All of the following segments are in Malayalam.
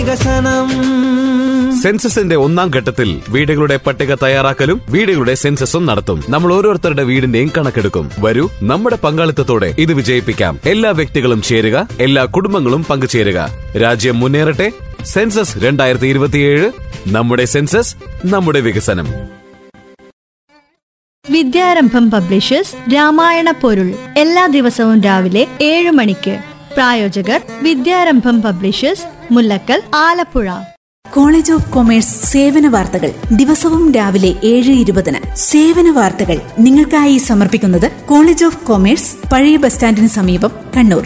വികസനം സെൻസസിന്റെ ഒന്നാം ഘട്ടത്തിൽ വീടുകളുടെ പട്ടിക തയ്യാറാക്കലും വീടുകളുടെ സെൻസസും നടത്തും നമ്മൾ ഓരോരുത്തരുടെ വീടിന്റെയും കണക്കെടുക്കും വരൂ നമ്മുടെ പങ്കാളിത്തത്തോടെ ഇത് വിജയിപ്പിക്കാം എല്ലാ വ്യക്തികളും ചേരുക എല്ലാ കുടുംബങ്ങളും പങ്കുചേരുക രാജ്യം മുന്നേറട്ടെ സെൻസസ് രണ്ടായിരത്തി ഇരുപത്തിയേഴ് നമ്മുടെ സെൻസസ് നമ്മുടെ വികസനം വിദ്യാരംഭം പബ്ലിഷേഴ്സ് രാമായണ പൊരുൾ എല്ലാ ദിവസവും രാവിലെ ഏഴ് മണിക്ക് പ്രായോജകർ Vidyarambham publishers Mullakkal Alappuzha college of commerce സേവന വാർത്തകൾ ദിവസവും രാവിലെ ഏഴ് ഇരുപതിന് സേവന വാർത്തകൾ നിങ്ങൾക്കായി സമർപ്പിക്കുന്നത് കോളേജ് ഓഫ് കൊമേഴ്സ് പഴയ ബസ് സ്റ്റാൻഡിന് സമീപം കണ്ണൂർ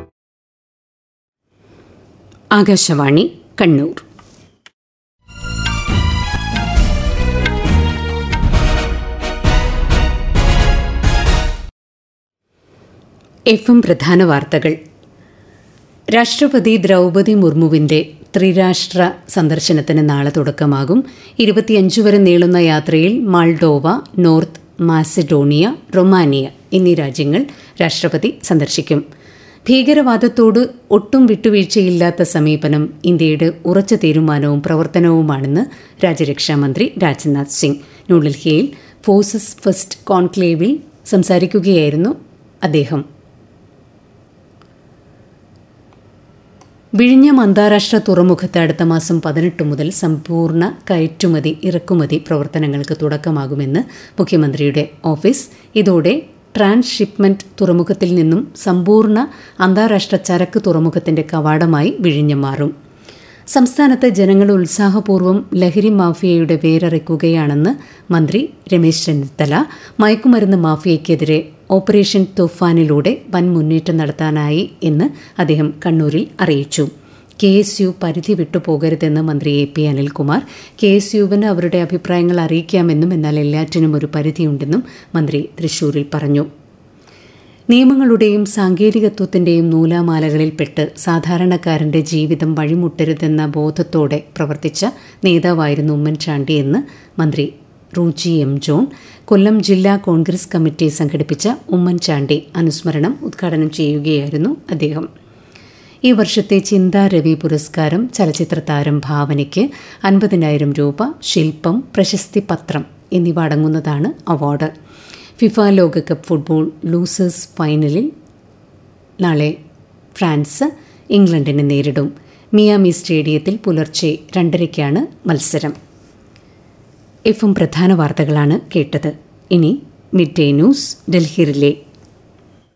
ആകാശവാണി കണ്ണൂർ എഫ് എം പ്രധാന വാർത്തകൾ രാഷ്ട്രപതി ദ്രൗപതി മുർമുവിന്റെ ത്രിരാഷ്ട്ര സന്ദർശനത്തിന് നാളെ തുടക്കമാകും ഇരുപത്തിയഞ്ച് വരെ നീളുന്ന യാത്രയിൽ മാൾഡോവ നോർത്ത് മാസഡോണിയ റൊമാനിയ എന്നീ രാജ്യങ്ങൾ രാഷ്ട്രപതി സന്ദർശിക്കും ഭീകരവാദത്തോട് ഒട്ടും വിട്ടുവീഴ്ചയില്ലാത്ത സമീപനം ഇന്ത്യയുടെ ഉറച്ച തീരുമാനവും പ്രവർത്തനവുമാണെന്ന് രാജ്യരക്ഷാമന്ത്രി രാജ്നാഥ് സിംഗ് ന്യൂഡൽഹിയിൽ ഫോഴ്സസ് ഫസ്റ്റ് കോൺക്ലേവിൽ സംസാരിക്കുകയായിരുന്നു അദ്ദേഹം വിഴിഞ്ഞം അന്താരാഷ്ട്ര തുറമുഖത്ത് അടുത്ത മാസം പതിനെട്ട് മുതൽ സമ്പൂർണ്ണ കയറ്റുമതി ഇറക്കുമതി പ്രവർത്തനങ്ങൾക്ക് തുടക്കമാകുമെന്ന് മുഖ്യമന്ത്രിയുടെ ഓഫീസ് ഇതോടെ ട്രാൻസ്ഷിപ്മെന്റ് തുറമുഖത്തിൽ നിന്നും സമ്പൂർണ്ണ അന്താരാഷ്ട്ര ചരക്ക് തുറമുഖത്തിന്റെ കവാടമായി വിഴിഞ്ഞം മാറും സംസ്ഥാനത്ത് ജനങ്ങൾ ഉത്സാഹപൂർവ്വം ലഹരി മാഫിയയുടെ വേരറിക്കുകയാണെന്ന് മന്ത്രി രമേശ് ചെന്നിത്തല മയക്കുമരുന്ന് മാഫിയയ്ക്കെതിരെ ഓപ്പറേഷൻ തുഫാനിലൂടെ വൻ മുന്നേറ്റം നടത്താനായി എന്ന് അദ്ദേഹം കണ്ണൂരിൽ അറിയിച്ചു കെ എസ് യു പരിധി വിട്ടുപോകരുതെന്ന് മന്ത്രി A P Anilkumar K S യുവിന് അവരുടെ അഭിപ്രായങ്ങൾ അറിയിക്കാമെന്നും എന്നാൽ എല്ലാറ്റിനും ഒരു പരിധിയുണ്ടെന്നും മന്ത്രി തൃശൂരിൽ പറഞ്ഞു നിയമങ്ങളുടെയും സാങ്കേതികത്വത്തിന്റെയും നൂലാമാലകളിൽപ്പെട്ട് സാധാരണക്കാരന്റെ ജീവിതം വഴിമുട്ടരുതെന്ന ബോധത്തോടെ പ്രവർത്തിച്ച നേതാവായിരുന്നു ഉമ്മൻചാണ്ടി എന്ന് മന്ത്രി റൂജി എം ജോൺ കൊല്ലം ജില്ലാ കോൺഗ്രസ് കമ്മിറ്റി സംഘടിപ്പിച്ച ഉമ്മൻചാണ്ടി അനുസ്മരണം ഉദ്ഘാടനം ചെയ്യുകയായിരുന്നു അദ്ദേഹം ഈ വർഷത്തെ ചിന്താ രവി പുരസ്കാരം ചലച്ചിത്ര താരം ഭാവനയ്ക്ക് അൻപതിനായിരം രൂപ ശില്പം പ്രശസ്തി പത്രം എന്നിവ അടങ്ങുന്നതാണ് അവാർഡ് ഫിഫ ലോകകപ്പ് ഫുട്ബോൾ ലൂസേഴ്സ് ഫൈനലിൽ നാളെ ഫ്രാൻസ് ഇംഗ്ലണ്ടിനെ നേരിടും മിയാമി സ്റ്റേഡിയത്തിൽ പുലർച്ചെ രണ്ടരയ്ക്കാണ് മത്സരം എഫും പ്രധാന വാർത്തകളാണ് കേട്ടത് ഇനി midday news Delhi relay